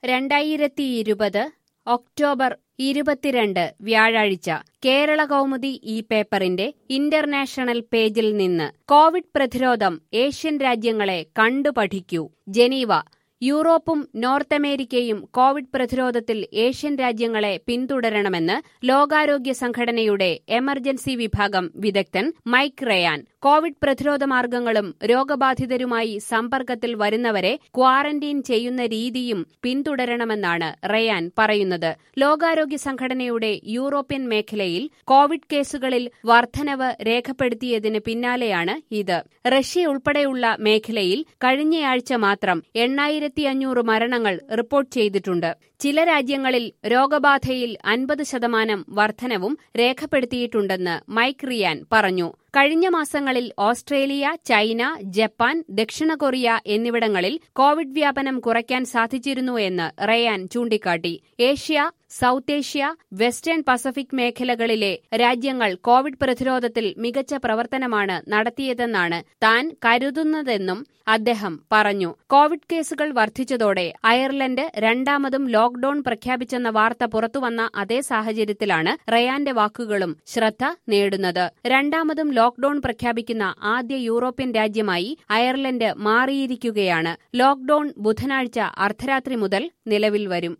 രണ്ടായിരത്തി ഇരുപത് ഒക്ടോബർ ഇരുപത്തിരണ്ട് വ്യാഴാഴ്ച കേരള കൗമുദി ഈ പേപ്പറിന്റെ ഇന്റർനാഷണൽ പേജിൽ നിന്ന് കോവിഡ് പ്രതിരോധം ഏഷ്യൻ രാജ്യങ്ങളെ കണ്ടുപഠിക്കൂ ജനീവ യൂറോപ്പും നോർത്ത് അമേരിക്കയും കോവിഡ് പ്രതിരോധത്തിൽ ഏഷ്യൻ രാജ്യങ്ങളെ പിന്തുടരണമെന്ന് ലോകാരോഗ്യ സംഘടനയുടെ എമർജൻസി വിഭാഗം വിദഗ്ധൻ മൈക്ക് റയാൻ കോവിഡ് പ്രതിരോധ മാർഗങ്ങളും രോഗബാധിതരുമായി സമ്പർക്കത്തിൽ വരുന്നവരെ ക്വാറന്റീൻ ചെയ്യുന്ന രീതിയും പിന്തുടരണമെന്നാണ് റയാൻ പറയുന്നത് ലോകാരോഗ്യ സംഘടനയുടെ യൂറോപ്യൻ മേഖലയിൽ കോവിഡ് കേസുകളിൽ വർധനവ് രേഖപ്പെടുത്തിയതിന് പിന്നാലെയാണ് ഇത് റഷ്യ ഉൾപ്പെടെയുള്ള മേഖലയിൽ കഴിഞ്ഞയാഴ്ച മാത്രം എണ്ണായിരത്തി അഞ്ഞൂറ് മരണങ്ങൾ റിപ്പോർട്ട് ചെയ്തിട്ടുണ്ട് ചില രാജ്യങ്ങളിൽ രോഗബാധയിൽ അൻപത് ശതമാനം വർധനവും രേഖപ്പെടുത്തിയിട്ടുണ്ടെന്ന് മൈക്ക് റിയാൻ പറഞ്ഞു കഴിഞ്ഞ മാസങ്ങളിൽ ഓസ്ട്രേലിയ ചൈന ജപ്പാൻ ദക്ഷിണ കൊറിയ എന്നിവിടങ്ങളിൽ കോവിഡ് വ്യാപനം കുറയ്ക്കാൻ സാധിച്ചിരുന്നു എന്ന് റയാൻ ചൂണ്ടിക്കാട്ടി Asia South Asia Western Pacific മേഖലകളിലെ രാജ്യങ്ങൾ കോവിഡ് പ്രതിരോധത്തിൽ മികച്ച പ്രവർത്തനമാണ് നടത്തിയതെന്നാണ് താൻ കരുതുന്നതെന്നും അദ്ദേഹം പറഞ്ഞു കോവിഡ് കേസുകൾ വർദ്ധിച്ചതോടെ അയർലൻഡ് രണ്ടാമതും ലോക്ഡൌൺ പ്രഖ്യാപിച്ചെന്ന വാർത്ത പുറത്തുവന്ന അതേ സാഹചര്യത്തിലാണ് റയാന്റെ വാക്കുകളും ശ്രദ്ധ നേടുന്നത് രണ്ടാമതും ലോക്ഡൌൺ പ്രഖ്യാപിക്കുന്ന ആദ്യ യൂറോപ്യൻ രാജ്യമായി അയർലൻഡ് മാറിയിരിക്കുകയാണ് ലോക്ഡൌൺ ബുധനാഴ്ച അർദ്ധരാത്രി മുതൽ നിലവിൽ വരും